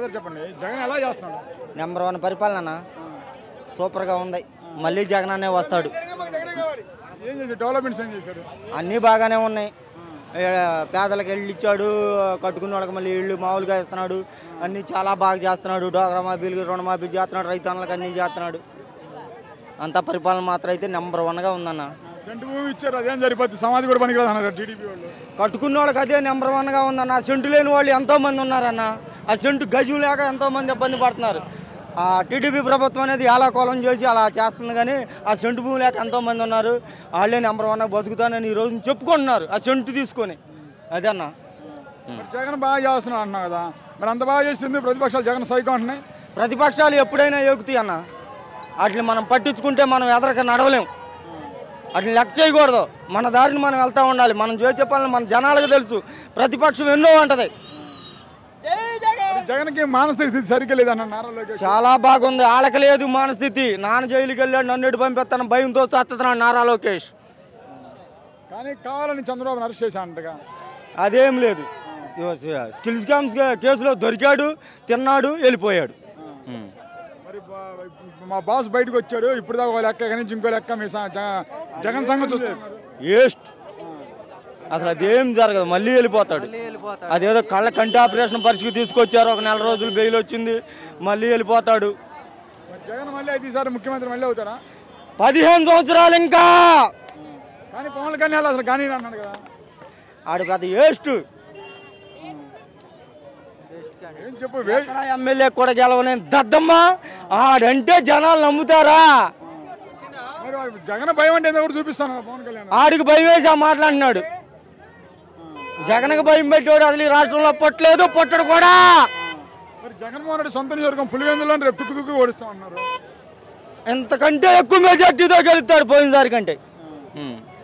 Brother చెప్పండి జగన్ ఎలా చేస్తున్నాడు నెంబర్ వన్ పరిపాలన సూపర్గా ఉంది మళ్ళీ జగన్ అనే వస్తాడు ఏం చేశాడు డెవలప్మెంట్స్ ఏం చేశాడు అన్నీ బాగానే ఉన్నాయి ఏ, పేదలకు ఇళ్ళు ఇచ్చాడు కట్టుకున్న వాళ్ళకి మళ్ళీ ఇళ్ళు మామూలుగా ఇస్తున్నాడు అన్నీ చాలా బాగా చేస్తున్నాడు డోగ్రా మాఫీలు రుణమాఫీ చేస్తున్నాడు రైతన్నలకు అన్నీ చేస్తున్నాడు అంత పరిపాలన మాత్రం అయితే నెంబర్ వన్గా ఉందన్న సెంటు భూమి ఇచ్చారు అదేం సరిపోద్ది సమాధి కూడా పనికిరాదు అన్నారు టీడీపీ వాళ్ళు కట్టుకున్న వాళ్ళకి అదే నెంబర్ వన్గా ఉందన్న సెంటు లేని వాళ్ళు ఎంతోమంది ఉన్నారన్న ఆ సెంటు గజం లేక ఎంతోమంది ఇబ్బంది పడుతున్నారు ఆ టీడీపీ ప్రభుత్వం అనేది ఎలా కోలం చేసి అలా చేస్తుంది కానీ ఆ సెంటు భూమి లేక ఎంతోమంది ఉన్నారు వాళ్ళే నెంబర్ వన్ బతుకుతానని ఈ రోజు చెప్పుకుంటున్నారు ఆ సెంటు తీసుకొని అదే అన్న మరి జగన్ బాగా చేస్తున్నాడు అంటున్నావు కదా మరి అంత బాగా చేస్తుంది ప్రతిపక్షాలు జగన్ సైకో అంటున్నాయి ప్రతిపక్షాలు ఎప్పుడైనా ఎక్కుతాయి అన్న వాటిని మనం పట్టించుకుంటే మనం ఎదరక నడవలేం వాటిని లెక్క చేయకూడదు మన దారిని మనం వెళ్తూ ఉండాలి మనం చేసే పనులు మన జనాలకు తెలుసు ప్రతిపక్షం ఎన్నో అంటది మరి జగన్కి మానసిక స్థితి సరిగ్గా లేదన్న నారా లోకేష్ చాలా బాగుంది వాళ్ళకి లేదు మానస్థితి నాన్న జైలుకి వెళ్ళాడు నన్ను ఎటు పంపిస్తాను భయంతో చస్తున్నాడు నారా లోకేష్ కానీ కావాలని చంద్రబాబు అరెస్ట్ చేశానంటగా అదేం లేదు స్కిల్ స్కామ్స్ కేసులో దొరికాడు తిన్నాడు వెళ్ళిపోయాడు ఉం. మరి బా- మా బాస్ బయటకు వచ్చాడు ఇప్పుడు దాకా ఒక లెక్క కానీ ఇంకో లెక్క మీ స- జ- జగన్ సంగతి చూస్తున్నారు వేస్ట్ అసలు అదేం జరగదు మళ్ళీ వెళ్ళిపోతాడు అదేదో కళ్ళ కంటి ఆపరేషన్ పరిస్థితి తీసుకొచ్చారు ఒక నెల రోజులు బెయిల్ వచ్చింది మళ్ళీ వెళ్ళిపోతాడు మరి జగన్ మళ్ళీ అయితే ఈసారి ముఖ్యమంత్రి మళ్ళీ అవుతారా పదిహేను సంవత్సరాలు ఇంకా కానీ పవన్ కళ్యాణ్ అసలు కానీ అన్నాడు కదా ఆడు పెద్ద వేస్ట్ ఏం చెప్పు వే- ఎమ్మెల్యే కూడా గెలవని దద్దమ్మ ఆడంటే జనాలు నమ్ముతారా మరి వాడు జగన్ భయం అంటే ఎవరు చూపిస్తాను పవన్ కళ్యాణ్ ఆడికి భయం వేసి ఆ మాట్లాడినాడు జగన్కి భయం పెట్టాడు అసలు ఈ రాష్ట్రంలో పొట్టలేదు పొట్టడు కూడా మరి జగన్మోహన్ రెడ్డి సొంత నియోజకవర్గం పులివెందులో రేపు తుక్కు తుక్కు ఓడిస్తామన్నారు ఎంతకంటే ఎక్కువ మెజార్టీతో గెలుస్తాడు పోయినసారి కంటే ఉం.